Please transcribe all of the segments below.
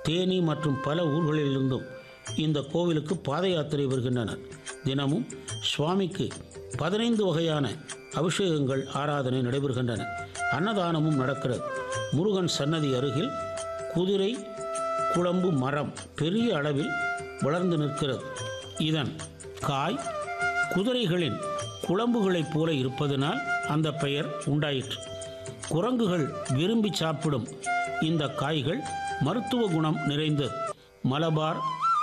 தேனி மற்றும் பல ஊர்களிலிருந்தும் இந்த கோவிலுக்கு பாத யாத்திரை வருகின்றனர் தினமும் சுவாமிக்கு பதினைந்து வகையான அபிஷேகங்கள் ஆராதனை நடைபெறுகின்றன அன்னதானமும் நடக்கிறது முருகன் சன்னதி அருகில் குதிரை குழம்பு மரம் பெரிய அளவில் வளர்ந்து நிற்கிறது இதன் காய் குதிரைகளின் குழம்புகளைப் போல இருப்பதனால் அந்த பெயர் உண்டாயிற்று குரங்குகள் விரும்பி சாப்பிடும் இந்த காய்கள் மருத்துவ குணம் நிறைந்தது மலபார்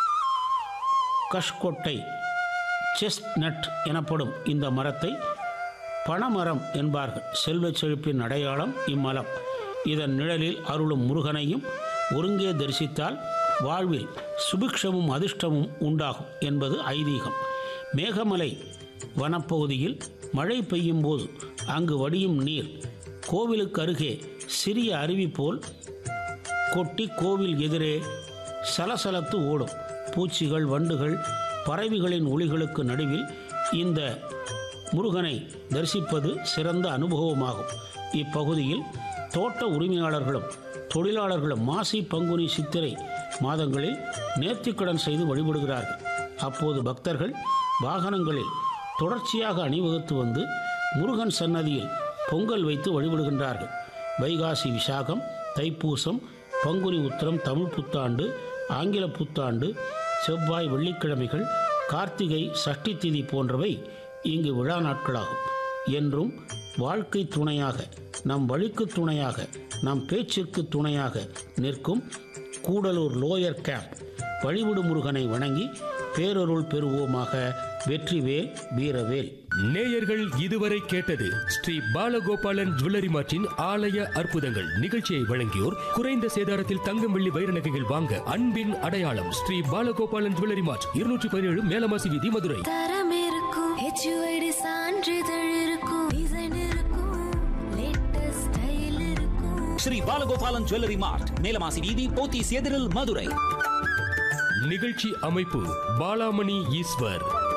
கஷ்கொட்டை செஸ்ட்நட் எனப்படும் இந்த மரத்தை பனைமரம் என்பார்கள் செல்வச் செழிப்பின் அடையாளம் இம்மலம் இதன் நிழலில் அருளும் முருகனையும் ஒருங்கே தரிசித்தால் வாழ்வில் சுபிக்ஷமும் அதிர்ஷ்டமும் உண்டாகும் என்பது ஐதீகம் மேகமலை வனப்பகுதியில் மழை பெய்யும் போது அங்கு வடியும் நீர் கோவிலுக்கு அருகே சிறிய அருவி போல் கொட்டி கோவில் எதிரே சலசலத்து ஓடும் பூச்சிகள் வண்டுகள் பறவைகளின் ஒளிகளுக்கு நடுவில் இந்த முருகனை தரிசிப்பது சிறந்த அனுபவமாகும் இப்பகுதியில் தோட்ட உரிமையாளர்களும் தொழிலாளர்களும் மாசி பங்குனி சித்திரை மாதங்களில் நேர்த்திக்கடன் செய்து வழிபடுகிறார்கள் அப்போது பக்தர்கள் வாகனங்களில் தொடர்ச்சியாக அணிவகுத்து வந்து முருகன் சன்னதியில் பொங்கல் வைத்து வழிபடுகின்றார்கள் வைகாசி விசாகம் தைப்பூசம் பங்குனி உத்திரம் தமிழ் புத்தாண்டு ஆங்கில புத்தாண்டு செவ்வாய் வெள்ளிக்கிழமைகள் கார்த்திகை சஷ்டி திதி போன்றவை இங்கு விழா நாட்களாகும் என்றும் வாழ்க்கை துணையாக நம் வழிக்கு துணையாக நம் பேச்சிற்கு துணையாக நிற்கும் கூடலூர் லோயர் கேம்ப் வழிவிடு முருகனை வணங்கி பேரருள் பெறுவோமாக வெற்றிவேல் வீரவேல் நேயர்கள் இதுவரை கேட்டது ஸ்ரீ பாலகோபாலன் ஜுவல்லரி மார்ட்டின் ஆலய அற்புதங்கள் நிகழ்ச்சியை வழங்கியோர் குறைந்த சேதாரத்தில் தங்கம் வெள்ளி வைர நகைகள் வாங்க அன்பின் அடையாளம் ஸ்ரீ பாலகோபாலன் ஜுவல்லரி மார்ட் இருநூற்றி பதினேழு மேலமாசி வீதி மதுரை தரம் இருக்கும் ஹெச்யூஐடி சான்றிதழ் இருக்கும் டிசைன் இருக்கும் லேட்டஸ்ட் ஸ்டைல் இருக்கும் ஸ்ரீ பாலகோபாலன் ஜுவல்லரி மார்ட் மேலமாசி வீதி போத்தீஸ் எதிரில் மதுரை நிகழ்ச்சி அமைப்பு பாலாமணி ஈஸ்வர்